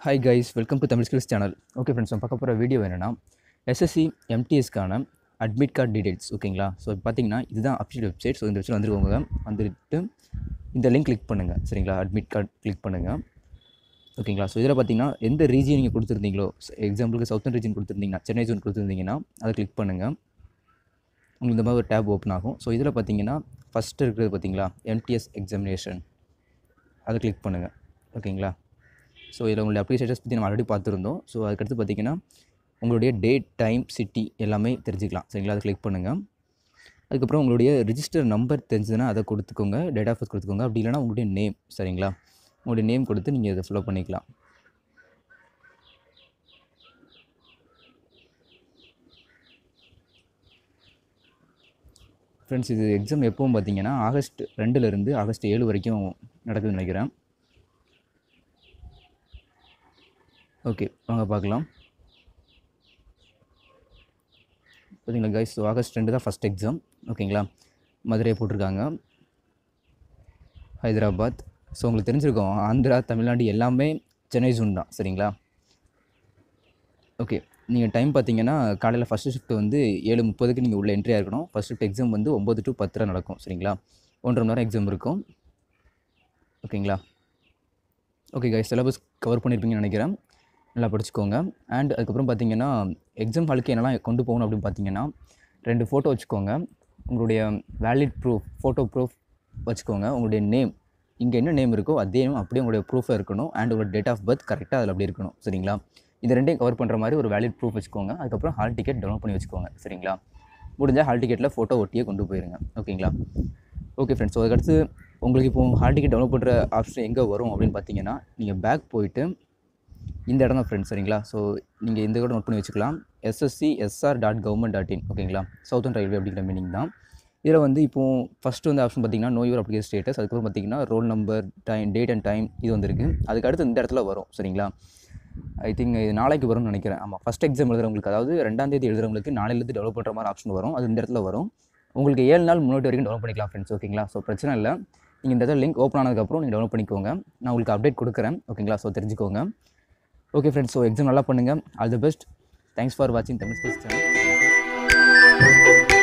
hi guys welcome to Tamil skills channel okay friends நம்ம பார்க்க போகிற வீடியோ என்னென்னா எஸ்எஸ்சி எம்டிஎஸ்க்கான அட்மிட் கார்டு டீடைல்ஸ் ஓகேங்களா ஸோ இப்போ பார்த்தீங்கன்னா இதுதான் அஃபிஷியல் வெப்சைட் ஸோ இந்த வெப்சைட் வந்துருக்கோங்க வந்துட்டு இந்த லிங்க் கிளிக் பண்ணுங்கள் சரிங்களா அட்மிட் கார்டு கிளிக் பண்ணுங்கள் ஓகேங்களா ஸோ இதில் பார்த்தீங்கன்னா எந்த ரீஜன் நீங்கள் கொடுத்துருந்தீங்களோ எக்ஸாம்பிளுக்கு சவுத்தன் ரீஜன் கொடுத்துருந்தீங்கன்னா சென்னை ஜோன் கொடுத்துருந்தீங்கன்னா அதை கிளிக் பண்ணுங்கள் உங்களுக்கு இந்த மாதிரி ஒரு டேப் ஓப்பன் ஆகும் ஸோ இதில் பார்த்தீங்கன்னா ஃபஸ்ட்டு இருக்கிறது பார்த்தீங்களா எம்டிஎஸ் எக்ஸாமினேஷன் அதை கிளிக் பண்ணுங்கள் ஓகேங்களா ஸோ இதில் உங்களுடைய அப்ளை ஸ்டேட்டஸ் பற்றி நம்ம ஆல்ரெடி பார்த்துருந்தோம் ஸோ அதுக்கடுத்து பார்த்தீங்கன்னா உங்களுடைய டேட் டைம் சிட்டி எல்லாமே தெரிஞ்சுக்கலாம் சரிங்களா அதை கிளிக் பண்ணுங்கள் அதுக்கப்புறம் உங்களுடைய ரிஜிஸ்டர் நம்பர் தெரிஞ்சதுன்னா அதை கொடுத்துக்கோங்க டேட் ஆஃப் பர்த் கொடுத்துக்கோங்க அப்படி இல்லைனா உங்களுடைய நேம் சரிங்களா உங்களுடைய நேம் கொடுத்து நீங்கள் இதை ஃபில்லப் பண்ணிக்கலாம் ஃப்ரெண்ட்ஸ் இது எக்ஸாம் எப்பவும் பார்த்தீங்கன்னா ஆகஸ்ட் ரெண்டுலேருந்து ஆகஸ்ட் ஏழு வரைக்கும் நடக்குதுன்னு நினைக்கிறேன் ஓகே வாங்க பார்க்கலாம் பார்த்தீங்களா கைஸ் ஸோ ஆகஸ்ட் ரெண்டு தான் ஃபஸ்ட் எக்ஸாம் ஓகேங்களா மதுரையை போட்டிருக்காங்க ஹைதராபாத் ஸோ உங்களுக்கு தெரிஞ்சிருக்கோம் ஆந்திரா தமிழ்நாடு எல்லாமே சென்னை ஜூன் தான் சரிங்களா ஓகே நீங்கள் டைம் பார்த்தீங்கன்னா காலையில் ஃபஸ்ட்டு ஷிஃப்ட் வந்து ஏழு முப்பதுக்கு நீங்கள் உள்ள என்ட்ரி இருக்கணும் ஃபஸ்ட் ஷிஃப்ட் எக்ஸாம் வந்து ஒம்பது டு பத்தரை நடக்கும் சரிங்களா ஒன்றரை மணி நேரம் எக்ஸாம் இருக்கும் ஓகேங்களா ஓகே கைஸ் சிலபஸ் கவர் பண்ணியிருப்பீங்கன்னு நினைக்கிறேன் நல்லா படிச்சுக்கோங்க அண்ட் அதுக்கப்புறம் பார்த்தீங்கன்னா எக்ஸாம் ஹாலுக்கு என்னெல்லாம் கொண்டு போகணும் அப்படின்னு பார்த்தீங்கன்னா ரெண்டு ஃபோட்டோ வச்சுக்கோங்க உங்களுடைய வேலிட் ப்ரூஃப் ஃபோட்டோ ப்ரூஃப் வச்சுக்கோங்க உங்களுடைய நேம் இங்கே என்ன நேம் இருக்கோ அதே நேம் அப்படியே உங்களுடைய ப்ரூஃபாக இருக்கணும் அண்ட் உங்களோட டேட் ஆஃப் பர்த் கரெக்டாக அதில் அப்படி இருக்கணும் சரிங்களா இது ரெண்டையும் கவர் பண்ணுற மாதிரி ஒரு வேலிட் ப்ரூஃப் வச்சுக்கோங்க அதுக்கப்புறம் ஹால் டிக்கெட் டவுன்லோட் பண்ணி வச்சுக்கோங்க சரிங்களா முடிஞ்சால் ஹால் டிக்கெட்டில் ஃபோட்டோ ஒட்டியே கொண்டு போயிருங்க ஓகேங்களா ஓகே ஃப்ரெண்ட்ஸ் ஸோ அதுக்கடுத்து உங்களுக்கு இப்போ ஹால் டிக்கெட் டவுன்லோட் பண்ணுற ஆப்ஷன் எங்கே வரும் அப்படின்னு பார்த்தீங்கன்னா நீங்கள் பேக் போயிட்டு இந்த இடம் தான் ஃப்ரெண்ட்ஸ் சரிங்களா ஸோ நீங்கள் இந்த கூட நோட் பண்ணி வச்சுக்கலாம் SSC SR dot government dot in ஓகேங்களா சவுத்தன் ரயில்வே அப்படிங்கிற மீனிங் தான் இதில் வந்து இப்போது ஃபஸ்ட்டு வந்து ஆப்ஷன் பார்த்தீங்கன்னா நோ யூர் அப்ளிகேஷன் ஸ்டேட்டஸ் அதுக்கப்புறம் பார்த்தீங்கன்னா roll number time date and time இது வந்துருக்கு அதுக்கு அடுத்து இந்த இடத்துல வரும் சரிங்களா ஐ திங்க் இது நாளைக்கு வரும்னு நினைக்கிறேன் ஆமாம் ஃபஸ்ட் எக்ஸாம் எழுதுறவங்களுக்கு அதாவது ரெண்டாம் தேதி எழுதுறவங்களுக்கு நாளையிலேருந்து டெவலப் பண்ணுற மாதிரி ஆப்ஷன் வரும் அது இந்த இடத்துல வரும் உங்களுக்கு ஏழு நாள் முன்னாடி வரைக்கும் டெவலப் பண்ணிக்கலாம் ஃப்ரெண்ட்ஸ் ஓகேங்களா ஸோ பிரச்சனை இல்லை நீங்கள் இந்த இடத்துல லிங்க் ஓப்பன் ஆனதுக்கப்புறம் நீங்கள் டெவலப் பண்ணிக்கோங்க நான் உங்களுக்கு அப்டேட் கொடுக்குறேன் ஓகேங்களா ஸோ தெரிஞ்சுக்கோங்க ஓகே ஃப்ரெண்ட்ஸ் ஸோ எக்ஸாம் நல்லா பண்ணுங்கள் all the best thanks for வாட்சிங் தமிழ் ஸ்பேஸ் சேனல்